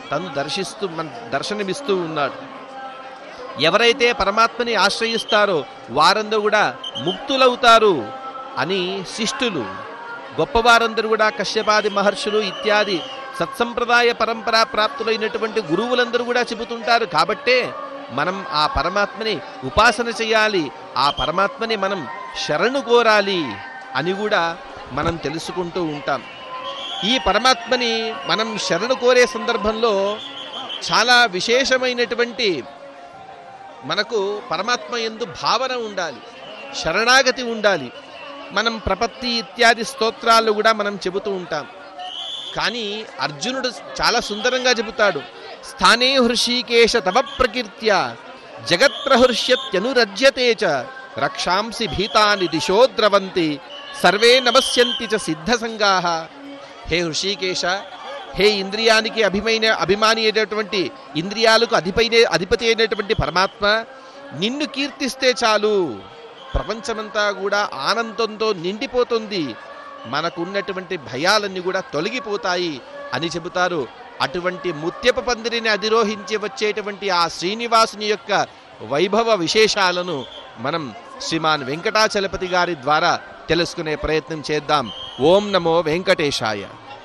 తను దర్శిస్తూ మన దర్శనమిస్తూ ఉన్నాడు ఎవరైతే పరమాత్మని ఆశ్రయిస్తారో వారందరూ కూడా ముక్తులవుతారు అని శిష్టులు గొప్పవారందరూ కూడా కశ్యపాది మహర్షులు ఇత్యాది సత్సంప్రదాయ పరంపరా ప్రాప్తులైనటువంటి గురువులందరూ కూడా చెబుతుంటారు కాబట్టే మనం ఆ పరమాత్మని ఉపాసన చేయాలి ఆ పరమాత్మని మనం శరణు కోరాలి అని కూడా మనం తెలుసుకుంటూ ఉంటాం ఈ పరమాత్మని మనం శరణు కోరే సందర్భంలో చాలా విశేషమైనటువంటి మనకు పరమాత్మ ఎందు భావన ఉండాలి శరణాగతి ఉండాలి మనం ప్రపత్తి ఇత్యాది స్తోత్రాలు కూడా మనం చెబుతూ ఉంటాం కానీ అర్జునుడు చాలా సుందరంగా చెబుతాడు స్థానే హృషీకేశ తవ ప్రకీర్త్య జగత్ప్రహృష్యత్యనురజ్యతే చ రక్షాంసి భీతాని దిశో ద్రవంతి సర్వే నమస్యంతి చ సిద్ధసంగాహ హే హృషీకేశ హే ఇంద్రియానికి అభిమైన అభిమాని అయినటువంటి ఇంద్రియాలకు అధిపైన అధిపతి అయినటువంటి పరమాత్మ నిన్ను కీర్తిస్తే చాలు ప్రపంచమంతా కూడా ఆనందంతో నిండిపోతుంది మనకున్నటువంటి భయాలన్నీ కూడా తొలగిపోతాయి అని చెబుతారు అటువంటి ముత్యప పందిరిని అధిరోహించి వచ్చేటువంటి ఆ శ్రీనివాసుని యొక్క వైభవ విశేషాలను మనం శ్రీమాన్ వెంకటాచలపతి గారి ద్వారా తెలుసుకునే ప్రయత్నం చేద్దాం ఓం నమో వెంకటేశాయ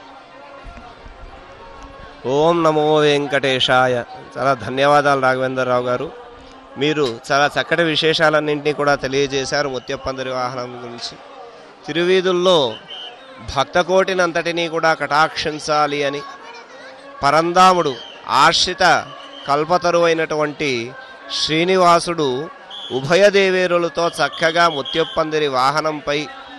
ఓం నమో వెంకటేశాయ చాలా ధన్యవాదాలు రాఘవేంద్రరావు గారు మీరు చాలా చక్కటి విశేషాలన్నింటినీ కూడా తెలియజేశారు ముత్యప్పందరి వాహనం గురించి తిరువీధుల్లో భక్తకోటినంతటినీ కూడా కటాక్షించాలి అని పరంధాముడు ఆశ్రిత కల్పతరువైనటువంటి శ్రీనివాసుడు ఉభయదేవేరులతో చక్కగా ముత్యప్పందిరి వాహనంపై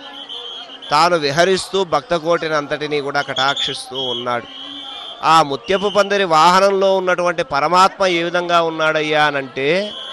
తాను విహరిస్తూ భక్తకోటినంతటినీ కూడా కటాక్షిస్తూ ఉన్నాడు ఆ ముత్యపు పందిరి వాహనంలో ఉన్నటువంటి పరమాత్మ ఏ విధంగా ఉన్నాడయ్యా అనంటే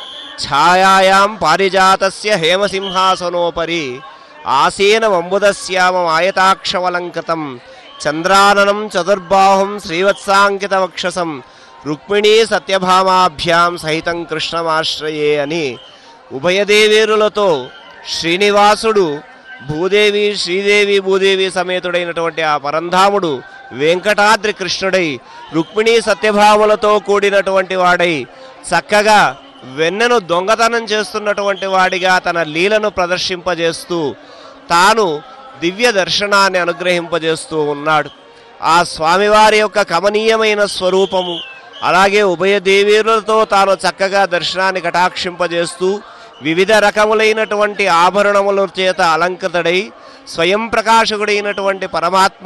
ఛాయాయాం పారిజాతస్య హేమసింహాసనోపరి ఆసీన వంబుదశ్యామం ఆయతాక్షవలంకృతం చంద్రాననం చతుర్బాహుం శ్రీవత్సాంకిత వక్షసం రుక్మిణీ సత్యభామాభ్యాం సహితం కృష్ణమాశ్రయే అని ఉభయదేవేరులతో శ్రీనివాసుడు భూదేవి శ్రీదేవి భూదేవి సమేతుడైనటువంటి ఆ పరంధాముడు వెంకటాద్రి కృష్ణుడై రుక్మిణీ సత్యభాములతో కూడినటువంటి వాడై చక్కగా వెన్నెను దొంగతనం చేస్తున్నటువంటి వాడిగా తన లీలను ప్రదర్శింపజేస్తూ తాను దివ్య దర్శనాన్ని అనుగ్రహింపజేస్తూ ఉన్నాడు ఆ స్వామివారి యొక్క కమనీయమైన స్వరూపము అలాగే ఉభయ దేవీరులతో తాను చక్కగా దర్శనాన్ని కటాక్షింపజేస్తూ వివిధ రకములైనటువంటి ఆభరణముల చేత అలంకృతుడై స్వయం ప్రకాశకుడైనటువంటి పరమాత్మ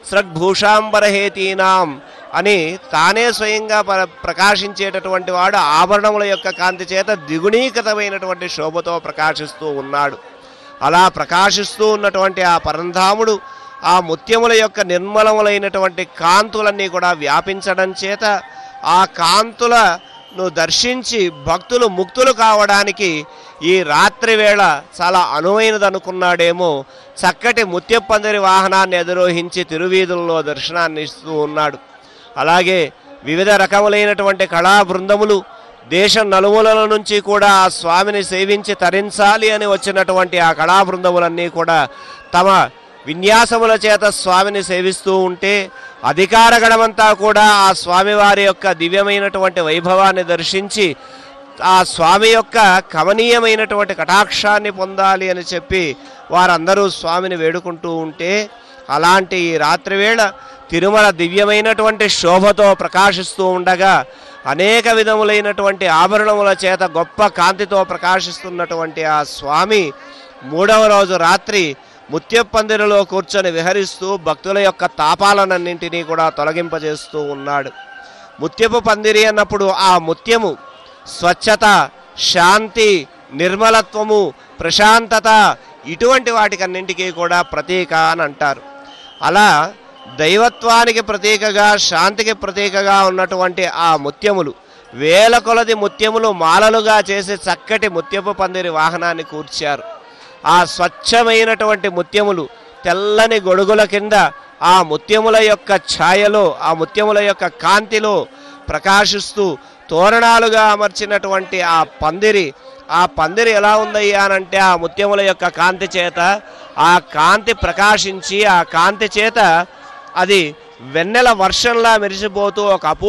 సృగ్భూషాంబరహేతీనాం అని తానే స్వయంగా పర ప్రకాశించేటటువంటి వాడు ఆభరణముల యొక్క కాంతి చేత ద్విగుణీకృతమైనటువంటి శోభతో ప్రకాశిస్తూ ఉన్నాడు అలా ప్రకాశిస్తూ ఉన్నటువంటి ఆ పరంధాముడు ఆ ముత్యముల యొక్క నిర్మలములైనటువంటి కాంతులన్నీ కూడా వ్యాపించడం చేత ఆ కాంతులను దర్శించి భక్తులు ముక్తులు కావడానికి ఈ రాత్రి వేళ చాలా అనువైనదనుకున్నాడేమో చక్కటి ముత్యప్పందిరి వాహనాన్ని ఎదురోహించి తిరువీధుల్లో దర్శనాన్ని ఇస్తూ ఉన్నాడు అలాగే వివిధ రకములైనటువంటి కళా బృందములు దేశం నలుమూలల నుంచి కూడా ఆ స్వామిని సేవించి తరించాలి అని వచ్చినటువంటి ఆ కళా బృందములన్నీ కూడా తమ విన్యాసముల చేత స్వామిని సేవిస్తూ ఉంటే అధికార గణమంతా కూడా ఆ స్వామివారి యొక్క దివ్యమైనటువంటి వైభవాన్ని దర్శించి ఆ స్వామి యొక్క కమనీయమైనటువంటి కటాక్షాన్ని పొందాలి అని చెప్పి వారందరూ స్వామిని వేడుకుంటూ ఉంటే అలాంటి ఈ రాత్రివేళ తిరుమల దివ్యమైనటువంటి శోభతో ప్రకాశిస్తూ ఉండగా అనేక విధములైనటువంటి ఆభరణముల చేత గొప్ప కాంతితో ప్రకాశిస్తున్నటువంటి ఆ స్వామి మూడవ రోజు రాత్రి ముత్యప్పందిరిలో కూర్చొని విహరిస్తూ భక్తుల యొక్క తాపాలనన్నింటినీ కూడా తొలగింపజేస్తూ ఉన్నాడు ముత్యపు పందిరి అన్నప్పుడు ఆ ముత్యము స్వచ్ఛత శాంతి నిర్మలత్వము ప్రశాంతత ఇటువంటి వాటికన్నింటికీ కూడా ప్రతీక అని అంటారు అలా దైవత్వానికి ప్రతీకగా శాంతికి ప్రతీకగా ఉన్నటువంటి ఆ ముత్యములు వేల కొలది ముత్యములు మాలలుగా చేసి చక్కటి ముత్యపు పందిరి వాహనాన్ని కూర్చారు ఆ స్వచ్ఛమైనటువంటి ముత్యములు తెల్లని గొడుగుల కింద ఆ ముత్యముల యొక్క ఛాయలో ఆ ముత్యముల యొక్క కాంతిలో ప్రకాశిస్తూ తోరణాలుగా అమర్చినటువంటి ఆ పందిరి ఆ పందిరి ఎలా ఉందయ్యా అనంటే ఆ ముత్యముల యొక్క కాంతి చేత ఆ కాంతి ప్రకాశించి ఆ కాంతి చేత అది వెన్నెల వర్షంలా మెరిసిపోతూ ఒక అపూ